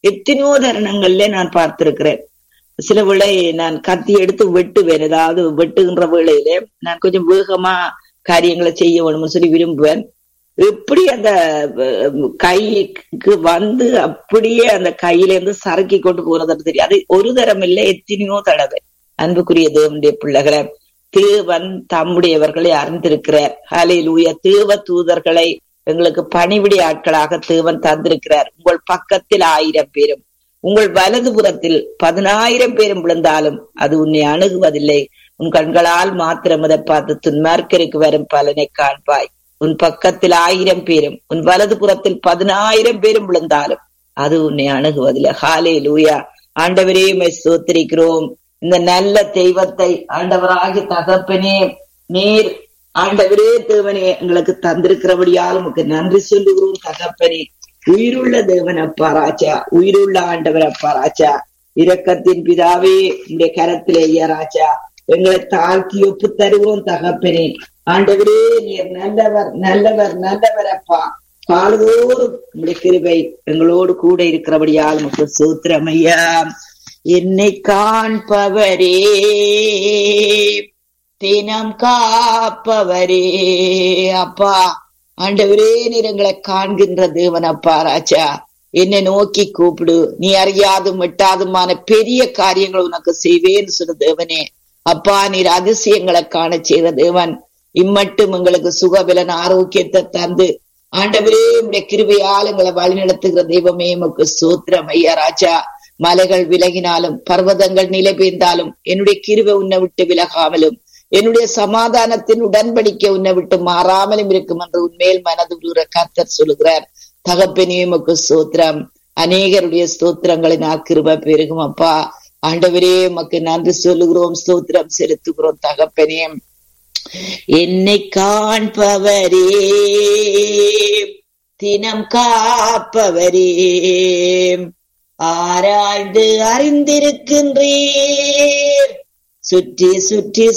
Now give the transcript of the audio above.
எத்தனையோ தருணங்கள்ல நான் பார்த்திருக்கிறேன் சில வேளை நான் கத்தி எடுத்து வெட்டுவேன் ஏதாவது வெட்டுகின்ற வேளையிலே நான் கொஞ்சம் வேகமா காரியங்களை செய்ய வேணும்னு சொல்லி விரும்புவேன் எப்படி அந்த அஹ், கைக்கு வந்து அப்படியே அந்த கையில இருந்து சறுக்கி கொண்டு போறதுன்னு தெரியும் அது ஒரு தரம் இல்லை எத்தனையோ தடவை அன்புக்குரிய தேவனுடைய பிள்ளைகளை தேவன் தம்முடையவர்களை அறிந்திருக்கிறார் ஹலே லூய தேவ தூதர்களை எங்களுக்கு பணிவிடை ஆட்களாக தேவன் தந்திருக்கிறார் உங்கள் பக்கத்தில் ஆயிரம் பேரும் உங்கள் வலது புறத்தில் பதினாயிரம் பேரும் விழுந்தாலும் அது உன்னை அணுகுவதில்லை உன் கண்களால் மாத்திரம் அதை பார்த்து துன்மார்க்கருக்கு வரும் பலனை காண்பாய் உன் பக்கத்தில் ஆயிரம் பேரும் உன் வலது புறத்தில் பதினாயிரம் பேரும் விழுந்தாலும் அது உன்னை அணுகுவதில்லை ஹாலே லூயா ஆண்டவரே மை ஸ்தோத்திரிக்கிறோம் இந்த நல்ல தெய்வத்தை ஆண்டவராகி தகப்பனே நீர் ஆண்டவரே தேவனே எங்களுக்கு தந்திருக்கிறபடியால் உமக்கு நன்றி சொல்லுகிறோம் தகப்பனே உயிருள்ள தேவன் அப்பா ராஜா உயிருள்ள ஆண்டவர் அப்பா ராஜா இரக்கத்தின் பிதாவே இந்த கரத்திலே ஐயா ராஜா எங்களை தாழ்த்தி ஒப்பு தருவோம் தகப்பனே ஆண்டவரே நீர் நல்லவர் நல்லவர் நல்லவர் அப்பா காலதோறும் உங்களுடைய கிருபை எங்களோடு கூட இருக்கிறபடியால் உமக்கு சூத்திரம் ஐயா என்னை காண்பவரே தினம் காப்பவரே அப்பா ஆண்டவரே நீர் எங்களை காண்கின்ற தேவன் அப்பா ராஜா என்னை நோக்கி கூப்பிடு நீ அறியாதும் எட்டாதுமான பெரிய காரியங்கள் உனக்கு செய்வேன்னு சொன்ன தேவனே அப்பா நீர் அதிசயங்களை காண செய்த தேவன் இம்மட்டும் எங்களுக்கு சுகபலன் ஆரோக்கியத்தை தந்து ஆண்டவரே உடைய கிருபையால் எங்களை வழிநடத்துகிற தெய்வமே உமக்கு சூத்திரம் ஐயா ராஜா மலைகள் விலகினாலும் பர்வதங்கள் நிலை பெய்ந்தாலும் என்னுடைய கிருபை உன்னை விட்டு விலகாமலும் என்னுடைய சமாதானத்தின் உடன்படிக்கை உன்னை விட்டு மாறாமலும் இருக்கும் என்று உண்மையில் மனது உருகிற கர்த்தர் சொல்லுகிறார் தகப்பனே உமக்கு ஸ்தோத்திரம் அநேகருடைய ஸ்தோத்திரங்களினால் கிருபை பெருகும் அப்பா ஆண்டவரே உமக்கு நன்றி சொல்லுகிறோம் ஸ்தோத்திரம் செலுத்துகிறோம் தகப்பனே என்னை காண்பவரே தினம் காப்பவரே ஆராய்ந்து அறிந்திருக்கின்றீர் சுற்றி சுற்றி